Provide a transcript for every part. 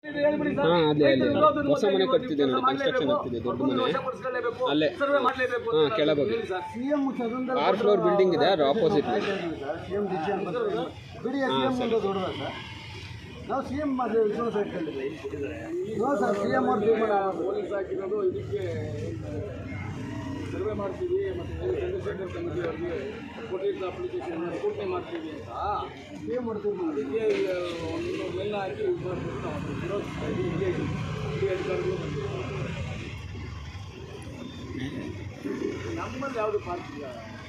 ಹಾಂ ಅದೇ ಅಲ್ಲೇ ಹೊಸ ಮನೆ ಕಟ್ತಿದೆ ನೋಡಿ ಕನ್ಸ್ಟ್ರಕ್ಷನ್ ಆಗ್ತಿದೆ ದೊಡ್ಡ ಮನೆ ಅಲ್ಲೇ ಹಾಂ ಕೆಳಗೆ ಸಿಎಂ ಸದನದಲ್ಲಿ ಆರು ಫ್ಲೋರ್ ಬಿಲ್ಡಿಂಗ್ ಇದೆ ಅದ್ರ ಆಪೋಸಿಟ್ ಸಿಎಂ ಡಿಸಿಷನ್ ಬಿಡಿ ಸಿಎಂ ಒಂದು ದೊಡ್ಡದ ಸರ್ ನಾವು ಸಿಎಂ ಅದು ವಿಶ್ವಾಸ ಇಟ್ಕೊಂಡಿದ್ದೀವಿ ನೋ ಸರ್ ಸಿಎಂ ಅವ್ರು ತೀರ್ಮಾನ ಪೊಲೀಸ್ ಹಾಕಿರೋದು ಇದಕ್ಕೆ ಸರ್ವೆ ಮಾಡ್ತೀವಿ ಮತ್ತು ಚಂದ್ರಶೇಖರ್ ಕಮಿಟಿ ಅವರಿಗೆ ಕೊಟ್ಟಿದ್ದ ಅಪ್ಲಿಕೇಶನ್ ಸ್ಕೂಟ್ನಿ ಮಾಡ್ತೀವಿ ಅಂತ ಸಿಎಂ ಅವ್ರು ತೀರ್ಮಾನ ಅದಕ್ಕೆ ಈಗ ಒಂದು ಮೇಲ್ನ ಹಾಕಿ ಇದು ಮಾಡ್ಬಿಟ್ಟು ನಾವು ಅದನ್ನ ವಿರೋಧಿಸ್ತಾ ಇದ್ದೀವಿ ಇಲ್ಲೇ ಇದ್ದೀವಿ. ಇಲ್ಲಿ ಅಧಿಕಾರಿಗಳು ಬಂದಿದ್ದಾರೆ. ನಮ್ಮಲ್ಲಿ ಯಾವುದು ಪಾರ್ಕ್ ಇಲ್ಲ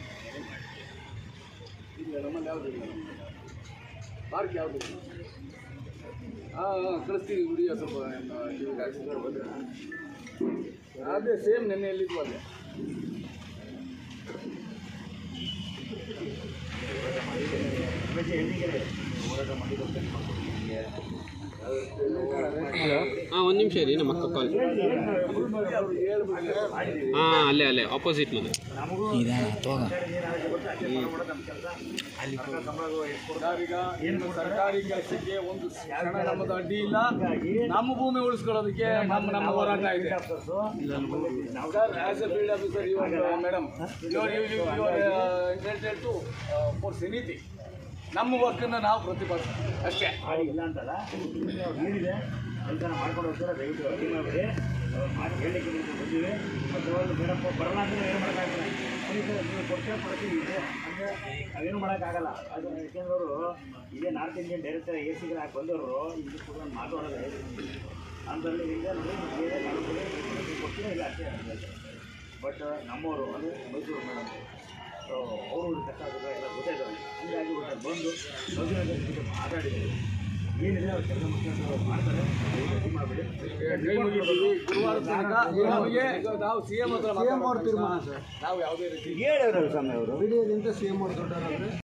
ಇಲ್ಲ ನಮ್ಮಲ್ಲಿ ಯಾವುದು ಇಲ್ಲ ಪಾರ್ಕ್ ಯಾವುದು ಇಲ್ಲ ಹಾಂ ಹಾಂ ಕಳಿಸ್ತೀವಿ ವಿಡಿಯೋ ಸ್ವಲ್ಪ ಟಿವಿಗೆ ಹಾಕ್ಸಿದ್ರೆ ಅದೇ ಸೇಮ್ ನೆನ್ನೆ ಎಲ್ಲಿದ್ವು ಅಲ್ಲೇ ಹಾಂ ಒಂದು ನಿಮಿಷ ಇರಿ ನಮ್ಮ ಅಕ್ಕ ಕಾಲ್ ಹಾಂ ಅಲ್ಲೇ ಅಲ್ಲೇ ಆಪೋಸಿಟ್ ಮನೆ ನಾವೀಗ ಏನು ಸರ್ಕಾರಿ ಕೆಲಸಕ್ಕೆ ಒಂದು ಕ್ಷಣ ನಮ್ಮದು ಅಡ್ಡಿ ಇಲ್ಲ ನಮ್ಮ ಭೂಮಿ ಉಳಿಸ್ಕೊಳ್ಳೋದಕ್ಕೆ ನಮ್ಮ ನಮ್ಮ ಹೋರಾಟ ಇದೆ sir as a field officer your madam your your intended to force anything ನಮ್ಮ ವರ್ಕನ್ನು ನಾವು ಪ್ರತಿಪಾದಿಸ್ತೀವಿ ಅಷ್ಟೇ ಇಲ್ಲ ಅಂತಲ್ಲ ಏನಿದೆ ಕೆಲಸ ಮಾಡ್ಕೊಂಡು ಹೋಗ್ತಾರೆ ದಯವಿಟ್ಟು ಅರ್ಜಿ ಮಾಡಿಬಿಡಿ ಮಾಡಿ ಹೇಳಲಿಕ್ಕೆ ನೀವು ಬಂದಿವೆ ಮತ್ತು ಒಂದು ಮೇಡಮ್ ಬರೋಣ ಅಂದರೆ ಏನು ಮಾಡೋಕ್ಕಾಗಲ್ಲ ಪೊಲೀಸರು ನೀವು ಕೊಡ್ತೀರ ಕೊಡ್ತೀವಿ ಇದೆ ಅಂದರೆ ನಾವೇನು ಮಾಡೋಕ್ಕಾಗಲ್ಲ ಅದು ಯಾಕೆಂದ್ರೆ ಅವರು ಇದೇ ನಾರ್ತ್ ಇಂಡಿಯನ್ ಡೈರೆಕ್ಟರ್ ಎ ಸಿಗಳು ಹಾಕಿ ಬಂದವರು ಇಲ್ಲಿ ಕೂಡ ಮಾತಾಡೋದು ಅಂದ್ರಲ್ಲಿ ಈಗ ನೋಡಿ ಬೇರೆ ಮಾಡ್ಕೊಳ್ಳಿ ನೀವು ಕೊಡ್ತೀರಾ ಇಲ್ಲ ಅಷ್ಟೇ ಬಟ್ ನಮ್ಮವರು ಅಂದರೆ ಮೈಸೂರು ಮೇಡಮ್ ಸೊ ಅವರು ಕಷ್ಟ ಆಗುತ್ತೆ ಎಲ್ಲ ಗೊತ್ತಾಯ್ತು ಹೀಗಾಗಿ ಇವತ್ತು ಬಂದು ಯೋಜನೆ ಮಾತಾಡಿದ್ದೀವಿ ಏನಿದೆ ಅವ್ರು ಕೆಲಸ ಮುಖ್ಯಮಂತ್ರಿ ಮಾಡ್ತಾರೆ ದಯವಿಟ್ಟು ಮಾಡಬೇಡಿ ಕೈ ಮುಗಿತೀವಿ ಗುರುವಾರ ತನಕ ನಮಗೆ ನಾವು ಸಿ ಎಂ ಹತ್ರ ಸಿಎಂ ಅವ್ರ ಮಾತಾಡೋದು. ತೀರ್ಮಾನ ಸರ್ ನಾವು ಯಾವುದೇ ರೀತಿ ಹೇಳಿದ್ರು ಸ್ವಾಮಿ ಅವರು ಬಿಡಿಯೋದಿಂದ ಸಿಎಂ ಅವ್ರು ದೊಡ್ಡವರಾದ್ರೆ